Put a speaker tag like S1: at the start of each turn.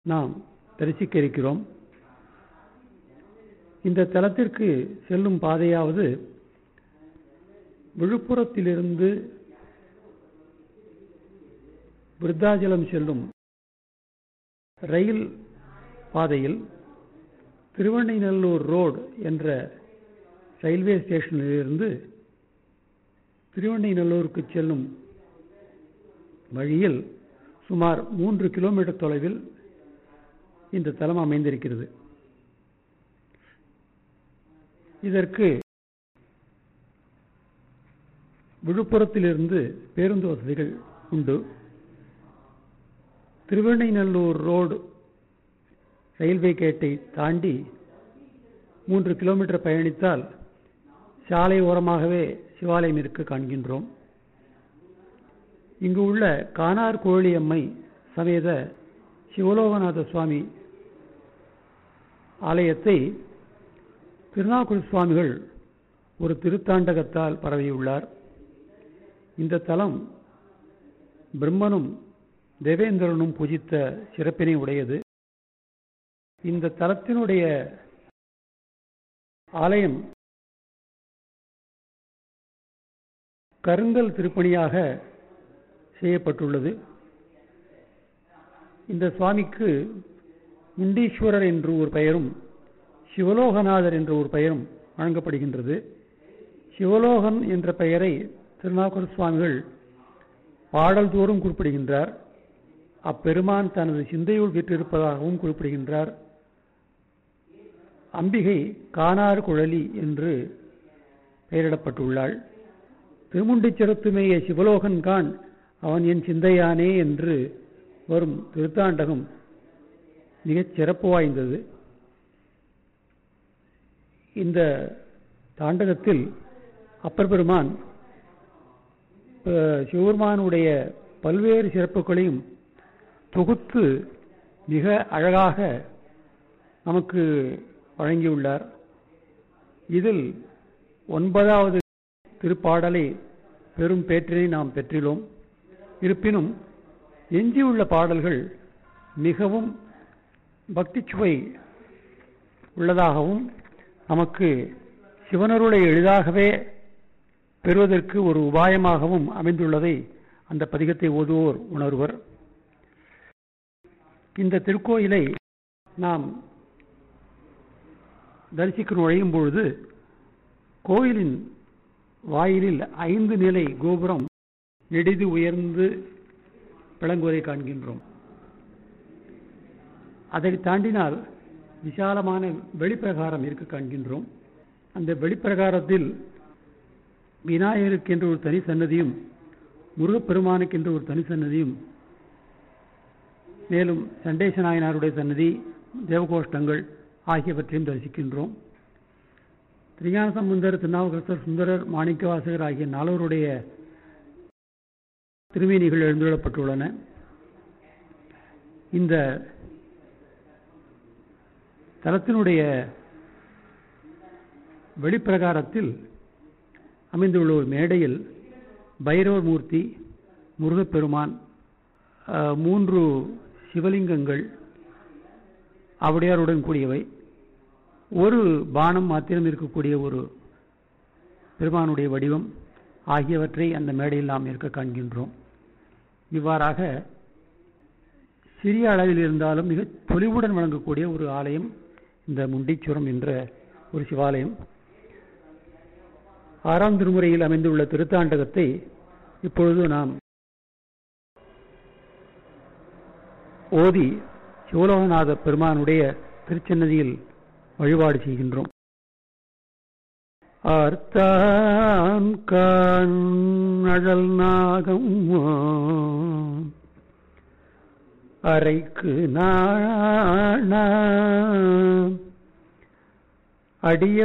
S1: நாம் தரிசிக்க இருக்கிறோம் இந்த தலத்திற்கு செல்லும் பாதையாவது விழுப்புரத்திலிருந்து விருத்தாச்சலம் செல்லும் ரயில் பாதையில் திருவண்ணைநல்லூர் ரோடு என்ற ரயில்வே ஸ்டேஷனிலிருந்து திருவண்ணைநல்லூருக்கு செல்லும் வழியில் சுமார் மூன்று கிலோமீட்டர் தொலைவில் இந்த தலம் அமைந்திருக்கிறது இதற்கு விழுப்புரத்திலிருந்து பேருந்து வசதிகள் உண்டு திருவெண்ணைநல்லூர் ரோடு ரயில்வே கேட்டை தாண்டி மூன்று கிலோமீட்டர் பயணித்தால் சாலை ஓரமாகவே சிவாலயம் இருக்க காண்கின்றோம் இங்கு உள்ள கானார் கோழியம்மை சமேத சிவலோகநாத சுவாமி ஆலயத்தை திருநாக்குள் சுவாமிகள் ஒரு திருத்தாண்டகத்தால் பரவியுள்ளார் இந்த தலம் பிரம்மனும் தேவேந்திரனும் பூஜித்த சிறப்பினை உடையது இந்த தலத்தினுடைய ஆலயம் கருங்கல் திருப்பணியாக செய்யப்பட்டுள்ளது இந்த சுவாமிக்கு முண்டீஸ்வரர் என்று ஒரு பெயரும் சிவலோகநாதர் என்ற ஒரு பெயரும் வழங்கப்படுகின்றது சிவலோகன் என்ற பெயரை திருநாகூர் சுவாமிகள் பாடல் தோறும் குறிப்பிடுகின்றார் அப்பெருமான் தனது சிந்தையுள் விற்றிருப்பதாகவும் குறிப்பிடுகின்றார் அம்பிகை கானார் குழலி என்று பெயரிடப்பட்டுள்ளாள் திருமுண்டிச்சிறத்துமேய சிவலோகன் கான் அவன் என் சிந்தையானே என்று வரும் திருத்தாண்டகம் மிகச் சிறப்பு வாய்ந்தது இந்த தாண்டகத்தில் அப்பர் பெருமான் சிவபெருமானுடைய பல்வேறு சிறப்புகளையும் தொகுத்து மிக அழகாக நமக்கு வழங்கியுள்ளார் இதில் ஒன்பதாவது திருப்பாடலை பெரும் பேற்றினை நாம் பெற்றிலோம் இருப்பினும் எஞ்சியுள்ள பாடல்கள் மிகவும் பக்தி சுவை உள்ளதாகவும் நமக்கு சிவனருளை எளிதாகவே பெறுவதற்கு ஒரு உபாயமாகவும் அமைந்துள்ளதை அந்த பதிகத்தை ஓதுவோர் உணர்வர் இந்த திருக்கோயிலை நாம் தரிசிக்க நுழையும் பொழுது கோயிலின் வாயிலில் ஐந்து நிலை கோபுரம் நெடிது உயர்ந்து விளங்குவதை காண்கின்றோம் அதை தாண்டினால் விசாலமான வெளிப்பிரகாரம் இருக்க காண்கின்றோம் அந்த வெளிப்பிரகாரத்தில் விநாயகருக்கு என்று ஒரு தனி சன்னதியும் முருகப்பெருமானுக்கு என்று ஒரு தனி சன்னதியும் மேலும் சண்டேச நாயனாருடைய சன்னதி தேவகோஷ்டங்கள் ஆகியவற்றையும் தரிசிக்கின்றோம் திரியான சம்பந்தர் திருநாவுக்கரசர் சுந்தரர் மாணிக்கவாசகர் ஆகிய நால்வருடைய திருமேனிகள் எழுந்துள்ளப்பட்டுள்ளன இந்த தலத்தினுடைய வெளிப்பிரகாரத்தில் அமைந்துள்ள ஒரு மேடையில் பைரவர் மூர்த்தி முருகப்பெருமான் மூன்று சிவலிங்கங்கள் அவடையாருடன் கூடியவை ஒரு பானம் மாத்திரம் இருக்கக்கூடிய ஒரு பெருமானுடைய வடிவம் ஆகியவற்றை அந்த மேடையில் நாம் இருக்க காண்கின்றோம் இவ்வாறாக சிறிய அளவில் இருந்தாலும் மிக தொலிவுடன் வழங்கக்கூடிய ஒரு ஆலயம் இந்த முண்டீச்சுரம் என்ற ஒரு சிவாலயம் ஆறாம் திருமுறையில் அமைந்துள்ள திருத்தாண்டகத்தை இப்பொழுது நாம் ஓதி சிவலோகநாத பெருமானுடைய திருச்சன்னதியில் வழிபாடு செய்கின்றோம் அர்த்தான் கண்ணழல் நாகம் அறைக்கு நாண அடிய